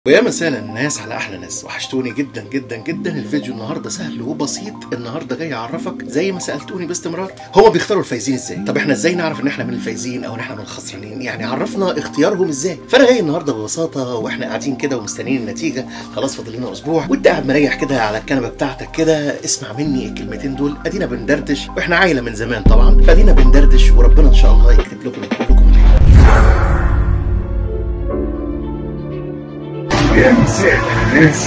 ويا مساء الناس على احلى ناس وحشتوني جدا جدا جدا الفيديو النهارده سهل وبسيط النهارده جاي اعرفك زي ما سالتوني باستمرار هما بيختاروا الفايزين ازاي طب احنا ازاي نعرف ان احنا من الفايزين او ان احنا من الخسرانين يعني عرفنا اختيارهم ازاي فانا جاي النهارده ببساطه واحنا قاعدين كده ومستنيين النتيجه خلاص فاضل لنا اسبوع وانت قاعد مريح كده على الكنبه بتاعتك كده اسمع مني الكلمتين دول ادينا بندردش واحنا عيله من زمان طبعا فادينا بندردش وربنا ان شاء الله يكتب لكم كلكم الخير يا مساء الناس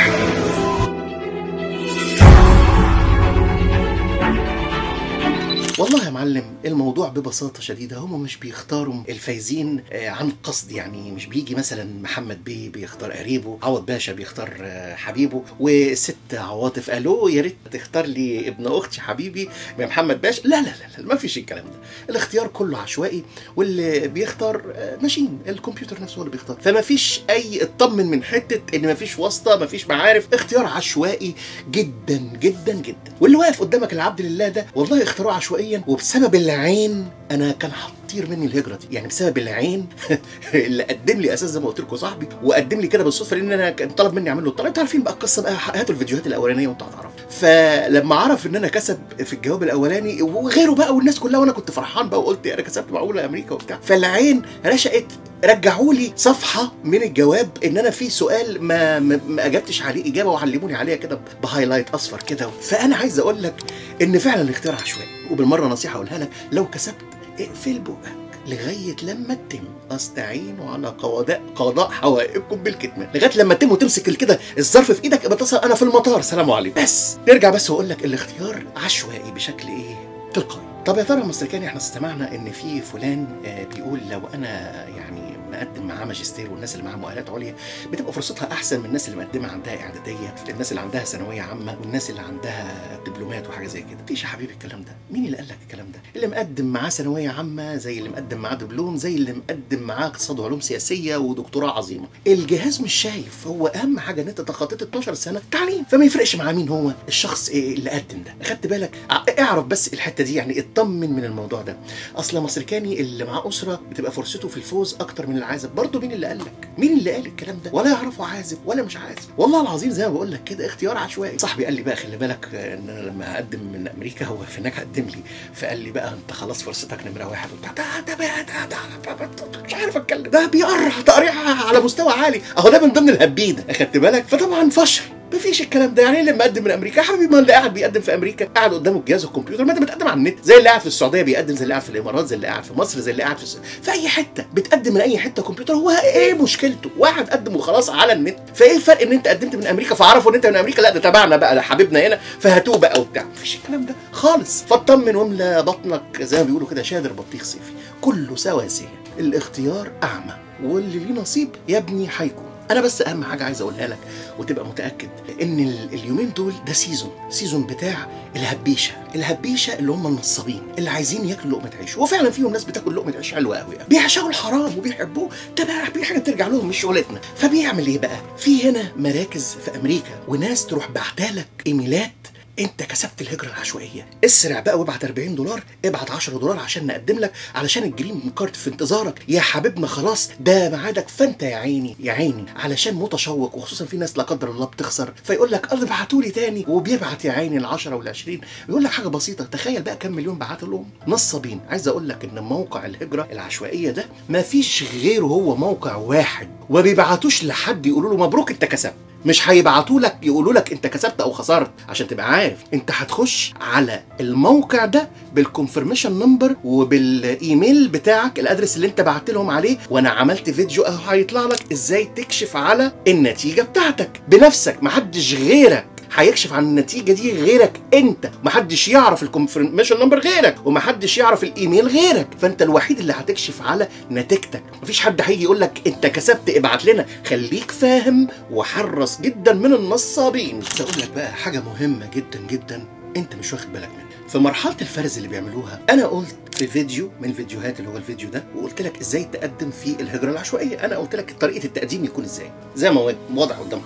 والله يا معلم الموضوع ببساطة شديدة هم مش بيختاروا الفايزين آه، عن قصد يعني مش بيجي مثلا محمد بيه بيختار قريبه عوض باشا بيختار آه، حبيبه والست عواطف قالوا يا ريت تختار لي ابن اختي حبيبي من محمد باشا لا لا لا, لا ما فيش الكلام ده الاختيار كله عشوائي واللي بيختار آه، ماشين الكمبيوتر نفسه هو اللي بيختار فما فيش اي اطمن من حتة ان ما فيش واسطة ما فيش معارف اختيار عشوائي جدا جدا جدا واللي واقف قدامك العبد لله ده والله اختاروه عشوائيا وبسبب العين انا كان هتطير مني الهجره دي يعني بسبب العين اللي قدم لي اساس زي ما قلت لكم صاحبي وقدم لي كده بالصدفه لان انا كان طلب مني اعمل له الطلب انتوا عارفين بقى القصه بقى هاتوا الفيديوهات الاولانيه وانتوا هتعرفوا فلما عرف ان انا كسب في الجواب الاولاني وغيره بقى والناس كلها وانا كنت فرحان بقى وقلت انا كسبت معقوله امريكا وبتاع فالعين رشقت رجعوا لي صفحه من الجواب ان انا في سؤال ما ما ما اجبتش عليه اجابه وعلموني عليها كده بهايلايت اصفر كده فانا عايز اقول لك ان فعلا الاختيار عشوائي وبالمره نصيحه اقولها لك لو كسبت اقفل بقك لغايه لما تتم استعينوا على قضاء قضاء حوائجكم بالكتمان لغايه لما تتم وتمسك كده الظرف في ايدك بتصل انا في المطار سلام عليكم بس نرجع بس واقول لك الاختيار عشوائي بشكل ايه تلقائي طب يا ترى يا مستر كاني احنا استمعنا ان في فلان آه، بيقول لو انا يعني مقدم معاه ماجستير والناس اللي معاها مؤهلات عليا بتبقى فرصتها احسن من الناس اللي مقدمه عندها اعداديه الناس اللي عندها ثانويه عامه والناس اللي عندها دبلومات وحاجه زي كده مفيش يا حبيبي الكلام ده مين اللي قال لك الكلام ده اللي مقدم معاه ثانويه عامه زي اللي مقدم معاه دبلوم زي اللي مقدم معاه اقتصاد وعلوم سياسيه ودكتوراه عظيمه الجهاز مش شايف هو اهم حاجه ان انت تخطيت 12 سنه تعليم فما يفرقش مع مين هو الشخص إيه اللي قدم ده خدت بالك ع- اعرف بس الحته دي يعني اطمن من الموضوع ده اصل مصريكاني اللي معاه اسره بتبقى فرصته في الفوز اكتر من العازف برضه مين اللي قال لك مين اللي قال الكلام ده ولا يعرفه عازف ولا مش عازف والله العظيم زي ما بقول لك كده اختيار عشوائي صاحبي قال لي بقى خلي بالك آه، ان انا لما اقدم من امريكا هو في هناك قدم لي فقال لي بقى انت خلاص فرصتك نمره واحد وبتاع ده ده بقى ده ده ده- ده- مش عارف اتكلم ده بيقرع تقريع على مستوى عالي اهو ده من ضمن الهبيده اخدت بالك فطبعا فشل مفيش الكلام ده يعني إيه اللي مقدم من امريكا يا حبيبي ما اللي قاعد بيقدم في امريكا قاعد قدامه الجهاز الكمبيوتر ما انت بتقدم على النت زي اللي قاعد في السعوديه بيقدم زي اللي قاعد في الامارات زي اللي قاعد في مصر زي اللي قاعد في الس... في اي حته بتقدم من اي حته كمبيوتر هو ايه مشكلته واحد قدم وخلاص على النت فايه الفرق ان انت قدمت من امريكا فعرفوا ان انت من امريكا لا ده تبعنا بقى ده حبيبنا هنا فهاتوه بقى وبتاع مفيش الكلام ده خالص فاطمن واملى بطنك زي ما بيقولوا كده شادر بطيخ صيفي كله سواسيه الاختيار اعمى واللي ليه نصيب يا ابني هيكون انا بس اهم حاجه عايز اقولها لك وتبقى متاكد ان ال- اليومين دول ده سيزون سيزون بتاع الهبيشه الهبيشه اللي هم النصابين اللي عايزين ياكلوا لقمه عيش وفعلا فيهم ناس بتاكل لقمه عيش حلوه قوي بيعشقوا الحرام وبيحبوه ده بقى دي حاجه ترجع لهم مش شغلتنا فبيعمل ايه بقى في هنا مراكز في امريكا وناس تروح بعتالك ايميلات انت كسبت الهجره العشوائيه اسرع بقى وابعت 40 دولار ابعت 10 دولار عشان نقدم لك علشان الجرين كارد في انتظارك يا حبيبنا خلاص ده ميعادك فانت يا عيني يا عيني علشان متشوق وخصوصا في ناس لا قدر الله بتخسر فيقول لك اه ابعتوا لي تاني وبيبعت يا عيني ال 10 وال 20 يقول لك حاجه بسيطه تخيل بقى كام مليون بعت لهم نصابين عايز اقول لك ان موقع الهجره العشوائيه ده ما فيش غيره هو موقع واحد وما بيبعتوش لحد يقولوا له مبروك انت كسبت مش هيبعتوا لك يقولوا لك انت كسبت او خسرت عشان تبقى عارف انت هتخش على الموقع ده بالكونفirmation نمبر وبالايميل بتاعك الادرس اللي انت بعت لهم عليه وانا عملت فيديو اهو هيطلع لك ازاي تكشف على النتيجه بتاعتك بنفسك محدش غيرك هيكشف عن النتيجه دي غيرك انت محدش يعرف الكونفirmation نمبر غيرك ومحدش يعرف الايميل غيرك فانت الوحيد اللي هتكشف على نتيجتك مفيش حد هيجي يقول لك انت كسبت ابعت لنا خليك فاهم وحرص جدا من النصابين بس اقول لك بقى حاجه مهمه جدا جدا انت مش واخد بالك منها في مرحله الفرز اللي بيعملوها انا قلت في فيديو من الفيديوهات اللي هو الفيديو ده وقلت لك ازاي تقدم في الهجره العشوائيه انا قلت لك طريقه التقديم يكون ازاي زي ما هو واضح قدام حضرتك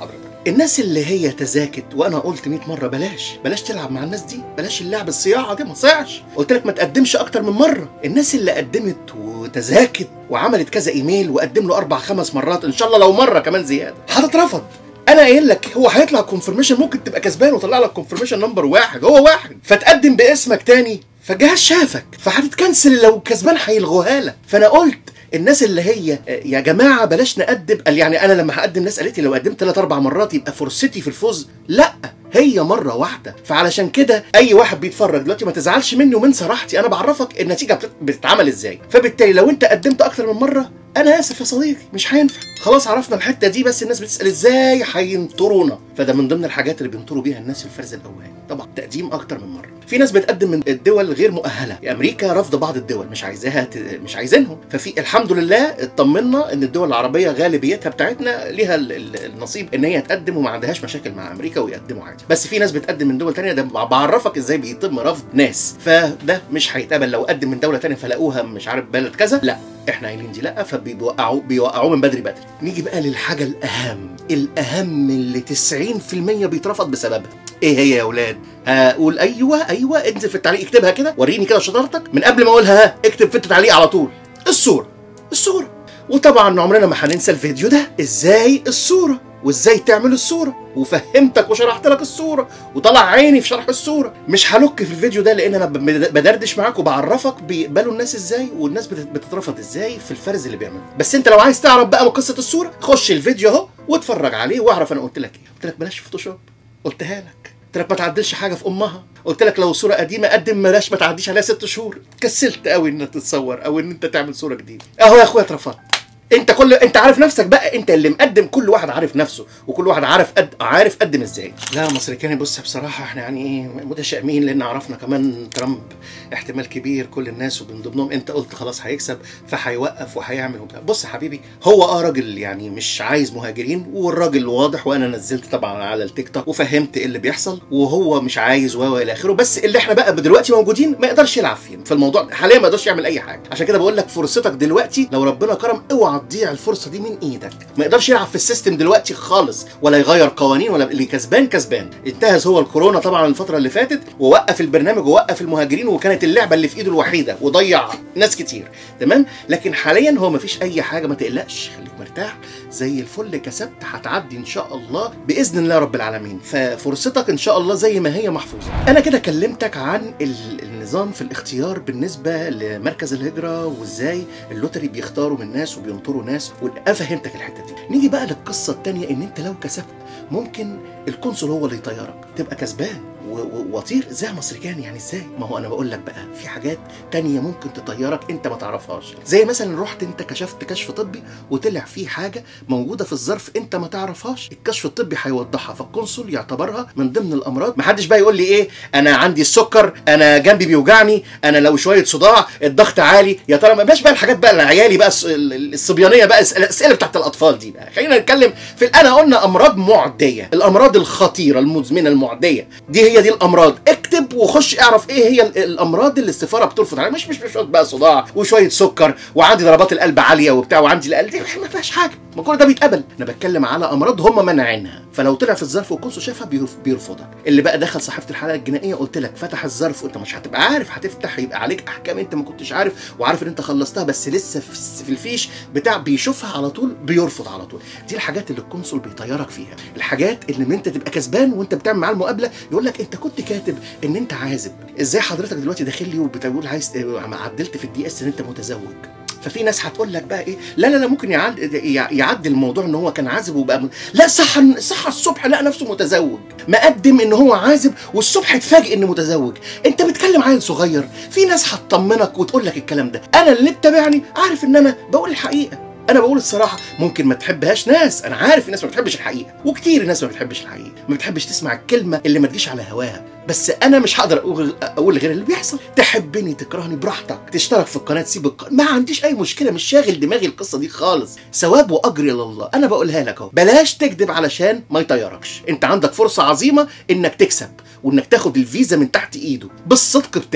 الناس اللي هي تذاكت وانا قلت 100 مره بلاش بلاش تلعب مع الناس دي بلاش اللعب الصياعه دي ما تصيعش قلت لك ما تقدمش اكتر من مره الناس اللي قدمت وتذاكت وعملت كذا ايميل وقدم له اربع خمس مرات ان شاء الله لو مره كمان زياده هتترفض انا قايل لك هو هيطلع كونفرميشن ممكن تبقى كسبان وطلع لك كونفرميشن نمبر واحد هو واحد فتقدم باسمك تاني فالجهاز شافك فهتتكنسل لو كسبان هيلغوها لك فانا قلت الناس اللي هي يا جماعه بلاش نقدم قال يعني انا لما هقدم ناس قالت لي لو قدمت ثلاث اربع مرات يبقى فرصتي في الفوز لا هي مره واحده فعلشان كده اي واحد بيتفرج دلوقتي ما تزعلش مني ومن صراحتي انا بعرفك النتيجه بتت- بتتعمل ازاي فبالتالي لو انت قدمت اكتر من مره انا اسف يا صديقي مش هينفع خلاص عرفنا الحته دي بس الناس بتسال ازاي هينطرونا فده من ضمن الحاجات اللي بينطروا بيها الناس في الفرز الاولاني طبعا تقديم اكتر من مره في ناس بتقدم من الدول غير مؤهله امريكا رافضه بعض الدول مش عايزاها ت... مش عايزينهم ففي الحمد لله اطمنا ان الدول العربيه غالبيتها بتاعتنا ليها ال- ال- النصيب ان هي تقدم وما عندهاش مشاكل مع امريكا ويقدموا عادي بس في ناس بتقدم من دول تانية ده بعرفك ازاي بيتم رفض ناس فده مش هيتقبل لو قدم من دوله تانية فلاقوها مش عارف بلد كذا لا احنا قايلين دي لا فبيوقعوا بيوقعوه من بدري بدري نيجي بقى للحاجه الاهم الاهم اللي 90% بيترفض بسببها ايه هي يا اولاد هقول ايوه ايوه انزل في التعليق اكتبها كده وريني كده شطارتك من قبل ما اقولها ها اكتب في التعليق على طول الصوره الصوره وطبعا عمرنا ما هننسى الفيديو ده ازاي الصوره وازاي تعمل الصوره وفهمتك وشرحت لك الصوره وطلع عيني في شرح الصوره مش هلك في الفيديو ده لان انا ب- بدردش معاك وبعرفك بيقبلوا الناس ازاي والناس بت- بتترفض ازاي في الفرز اللي بيعمله بس انت لو عايز تعرف بقى من قصه الصوره خش الفيديو اهو واتفرج عليه واعرف انا قلت لك ايه قلت لك بلاش فوتوشوب قلتها لك قلت لك ما تعدلش حاجه في امها قلت لك لو صوره قديمه قدم بلاش ما تعديش عليها ست شهور كسلت قوي ان تتصور او ان انت تعمل صوره جديده اهو يا اخويا اترفضت انت كل انت عارف نفسك بقى انت اللي مقدم كل واحد عارف نفسه وكل واحد عارف قد... عارف قدم ازاي لا يا مصري كان بص بصراحه احنا يعني ايه متشائمين لان عرفنا كمان ترامب احتمال كبير كل الناس ومن ضمنهم انت قلت خلاص هيكسب فهيوقف وهيعمل وبتاع بص يا حبيبي هو اه راجل يعني مش عايز مهاجرين والراجل واضح وانا نزلت طبعا على التيك توك وفهمت ايه اللي بيحصل وهو مش عايز و الى اخره بس اللي احنا بقى دلوقتي موجودين ما يقدرش يلعب فيهم في الموضوع حاليا ما يقدرش يعمل اي حاجه عشان كده بقول لك فرصتك دلوقتي لو ربنا كرم اوعى تضيع الفرصه دي من ايدك ما يقدرش يلعب في السيستم دلوقتي خالص ولا يغير قوانين ولا اللي كسبان كسبان انتهز هو الكورونا طبعا الفتره اللي فاتت ووقف البرنامج ووقف المهاجرين وكانت اللعبه اللي في ايده الوحيده وضيع ناس كتير تمام لكن حاليا هو ما فيش اي حاجه ما تقلقش خليك مرتاح زي الفل كسبت هتعدي ان شاء الله باذن الله رب العالمين ففرصتك ان شاء الله زي ما هي محفوظه انا كده كلمتك عن ال- النظام في الاختيار بالنسبه لمركز الهجره وازاي اللوتري بيختاروا من ناس وبينطروا ناس وانا فهمتك الحته دي نيجي بقى للقصه الثانيه ان انت لو كسبت ممكن القنصل هو اللي يطيرك تبقى كسبان و- و- وطير زي مصري كان يعني ازاي ما هو انا بقول لك بقى في حاجات تانية ممكن تطيرك انت ما تعرفهاش زي مثلا رحت انت كشفت كشف طبي وطلع فيه حاجه موجوده في الظرف انت ما تعرفهاش الكشف الطبي هيوضحها فالقنصل يعتبرها من ضمن الامراض محدش بقى يقول لي ايه انا عندي السكر انا جنبي بيوجعني انا لو شويه صداع الضغط عالي يا ترى ما بقاش بقى الحاجات بقى العيالي بقى الص- ال- ال- الصبيانيه بقى الأس- الاسئله بتاعت الاطفال دي بقى خلينا نتكلم في انا قلنا امراض معديه الامراض الخطيره المزمنه المعديه دي هي دي الامراض اكتب وخش اعرف ايه هي ال- الامراض اللي السفاره بترفض عليها مش مش مش شويه بقى صداع وشويه سكر وعندي ضربات القلب عاليه وبتاع وعندي القلب دي ما فيهاش حاجه ما كل ده بيتقبل انا بتكلم على امراض هم مانعينها فلو طلع في الظرف والقنصل شافها بيرف- بيرفضك اللي بقى دخل صحيفه الحلقه الجنائيه قلت لك فتح الظرف وانت مش هتبقى عارف هتفتح يبقى عليك احكام انت ما كنتش عارف وعارف ان انت خلصتها بس لسه في في الفيش بتاع بيشوفها على طول بيرفض على طول دي الحاجات اللي القنصل بيطيرك فيها الحاجات اللي انت تبقى كسبان وانت بتعمل معاه المقابله يقول لك انت كنت كاتب ان انت عازب ازاي حضرتك دلوقتي داخل لي وبتقول عايز اه، عدلت في الدي اس ان انت متزوج ففي ناس هتقول لك بقى ايه لا لا لا ممكن يعد يع- يعدي الموضوع ان هو كان عازب وبقى م... لا صح صح الصبح لقى نفسه متزوج مقدم ان هو عازب والصبح اتفاجئ انه متزوج انت بتكلم عيل صغير في ناس هتطمنك وتقول لك الكلام ده انا اللي متابعني عارف ان انا بقول الحقيقه انا بقول الصراحه ممكن ما تحبهاش ناس انا عارف الناس ما بتحبش الحقيقه وكتير الناس ما بتحبش الحقيقه ما بتحبش تسمع الكلمه اللي ما تجيش على هواها بس انا مش هقدر اقول اقول غير اللي بيحصل تحبني تكرهني براحتك تشترك في القناه تسيب الق... ما عنديش اي مشكله مش شاغل دماغي القصه دي خالص ثواب واجر الى الله انا بقولها لك اهو بلاش تكذب علشان ما يطيركش انت عندك فرصه عظيمه انك تكسب وانك تاخد الفيزا من تحت ايده بالصدق بتاعك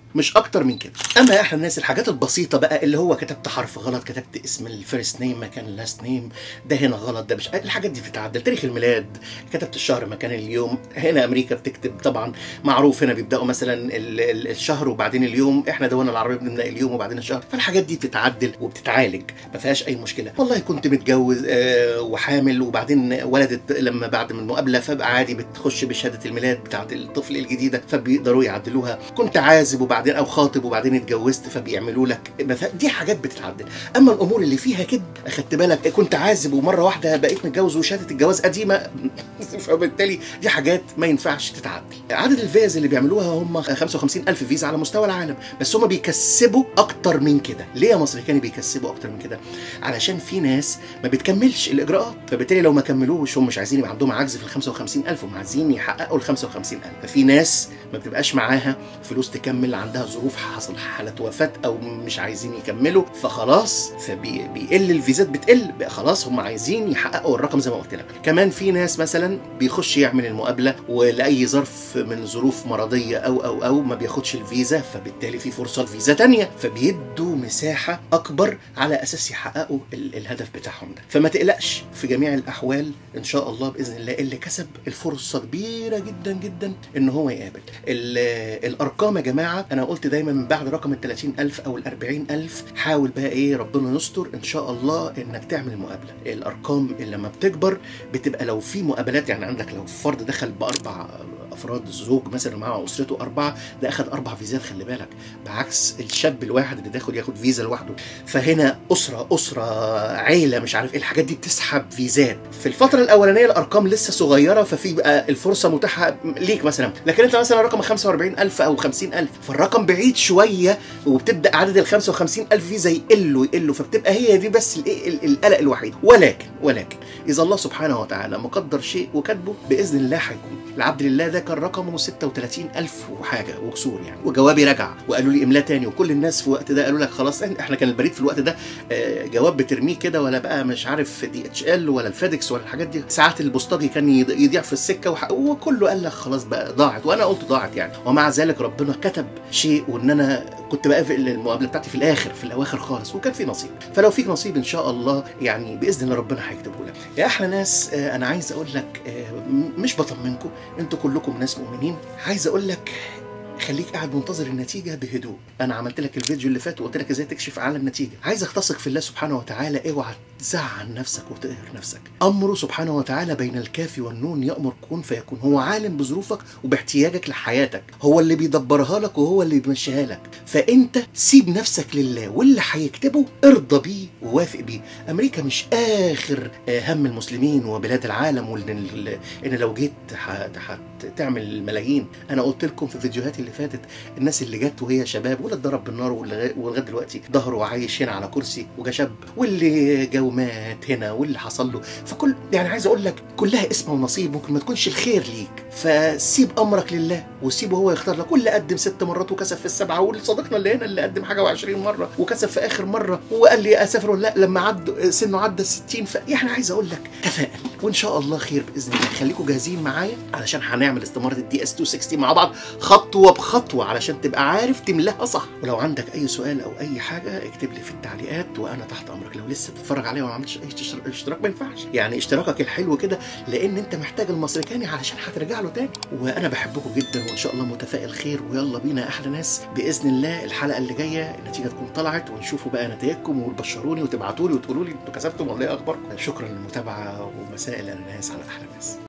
مش اكتر من كده اما يا احلى الناس الحاجات البسيطه بقى اللي هو كتبت حرف غلط كتبت اسم الفيرست نيم مكان اللاست نيم ده هنا غلط ده مش الحاجات دي بتتعدل تاريخ الميلاد كتبت الشهر مكان اليوم هنا امريكا بتكتب طبعا معروف هنا بيبداوا مثلا ال- ال- الشهر وبعدين اليوم احنا دولنا العربيه بنبدا اليوم وبعدين الشهر فالحاجات دي بتتعدل وبتتعالج ما فيهاش اي مشكله والله كنت متجوز آه وحامل وبعدين ولدت لما بعد من المقابله فبقى عادي بتخش بشهاده الميلاد بتاعت الطفل الجديده فبيقدروا يعدلوها كنت عازب وبعدين او خاطب وبعدين اتجوزت فبيعملوا لك مث- دي حاجات بتتعدل اما الامور اللي فيها كده اخدت بالك كنت عازب ومره واحده بقيت متجوز وشهاده الجواز قديمه فبالتالي دي حاجات ما ينفعش تتعدل عدد الفيز اللي بيعملوها هم 55 الف فيزا على مستوى العالم بس هم بيكسبوا اكتر من كده ليه يا مصري كانوا بيكسبوا اكتر من كده علشان في ناس ما بتكملش الاجراءات فبالتالي لو ما كملوش هم مش عايزين يبقى عندهم عجز في ال 55000 هم عايزين يحققوا ال 55000 ففي ناس ما بتبقاش معاها فلوس تكمل عندها ظروف حصل حالة وفاة او مش عايزين يكملوا فخلاص فبيقل الفيزات بتقل بقى خلاص هم عايزين يحققوا الرقم زي ما قلت لك كمان في ناس مثلا بيخش يعمل المقابله ولاي ظرف من ظروف مرضيه او او او ما بياخدش الفيزا فبالتالي في فرصه لفيزا تانية فبيدوا مساحه اكبر على اساس يحققوا ال- الهدف بتاعهم ده فما تقلقش في جميع الاحوال ان شاء الله باذن الله اللي كسب الفرصه كبيره جدا جدا ان هو يقابل ال- الارقام يا جماعه انا قلت دايما من بعد رقم ال 30000 او ال 40000 حاول بقى ايه ربنا يستر ان شاء الله انك تعمل مقابله الارقام اللي لما بتكبر بتبقى لو في مقابلات يعني عندك لو فرد دخل باربع افراد زوج مثلا مع اسرته اربعه ده اخذ اربع فيزات خلي بالك بعكس الشاب الواحد اللي داخل ياخد فيزا لوحده فهنا اسره اسره عيله مش عارف ايه الحاجات دي بتسحب فيزات في الفتره الاولانيه الارقام لسه صغيره ففي بقى الفرصه متاحه ليك مثلا لكن انت مثلا رقم 45000 او 50000 فالرقم بعيد شويه وبتبدا عدد ال 55000 فيزا يقلوا يقلوا فبتبقى هي دي بس الايه ال- القلق الوحيد ولكن ولكن اذا الله سبحانه وتعالى مقدر شيء وكاتبه باذن الله هيكون العبد لله ده كان رقمه 36000 وحاجه وكسور يعني وجوابي رجع وقالوا لي املاه تاني وكل الناس في الوقت ده قالوا لك خلاص احنا كان البريد في الوقت ده آه، جواب بترميه كده ولا بقى مش عارف دي اتش ال ولا الفيدكس ولا الحاجات دي ساعات البوسطجي كان يض- يضيع في السكه وح- وكله قال لك خلاص بقى ضاعت وانا قلت ضاعت يعني ومع ذلك ربنا كتب شيء وان انا كنت بقفل المقابله بتاعتي في الاخر في الاواخر خالص وكان في نصيب فلو فيك نصيب ان شاء الله يعني باذن الله ربنا هيكتبه لك يا احلى ناس آه، انا عايز اقول لك آه، م- مش بطمنكم انتوا كلكم ناس مؤمنين عايز اقول لك خليك قاعد منتظر النتيجه بهدوء انا عملت لك الفيديو اللي فات وقلت لك ازاي تكشف على النتيجه عايزك تثق في الله سبحانه وتعالى اوعى تزعل نفسك وتقهر نفسك امره سبحانه وتعالى بين الكاف والنون يامر كن فيكون هو عالم بظروفك وباحتياجك لحياتك هو اللي بيدبرها لك وهو اللي بيمشيها لك فانت سيب نفسك لله واللي هيكتبه ارضى بيه ووافق بيه امريكا مش اخر آه، هم المسلمين وبلاد العالم وان ال- ان لو جيت هتعمل ملايين انا قلت لكم في فيديوهاتي اللي فاتت الناس اللي جت وهي شباب واللي اتضرب بالنار واللي- ولغايه دلوقتي ظهره عايش هنا على كرسي وجا شاب واللي جا ومات هنا واللي حصل له فكل يعني عايز اقول لك كلها اسم ونصيب ممكن ما تكونش الخير ليك فسيب امرك لله وسيبه هو يختار لك واللي قدم ست مرات وكسب في السبعه والصديقنا اللي هنا اللي قدم حاجه و20 مره وكسب في اخر مره وقال لي اسافر ولا لا لما عد سنه عدى ال 60 فيعني عايز اقول لك تفائل وان شاء الله خير باذن الله خليكم جاهزين معايا علشان هنعمل استماره الدي اس 260 مع بعض خطوه بخطوه علشان تبقى عارف تملاها صح ولو عندك اي سؤال او اي حاجه اكتب لي في التعليقات وانا تحت امرك لو لسه بتتفرج عليا وما عملتش اي اشتراك- اشتراك ما ينفعش يعني اشتراكك الحلو كده لان انت محتاج المصريكاني علشان هترجع له تاني وانا بحبكم جدا وان شاء الله متفائل خير ويلا بينا يا احلى ناس باذن الله الحلقه اللي جايه النتيجه تكون طلعت ونشوفوا بقى نتائجكم وتبشروني وتبعتوا لي وتقولوا لي انتوا كسبتم ولا ايه اخباركم شكرا للمتابعه ومساء الاناناس على احلى ناس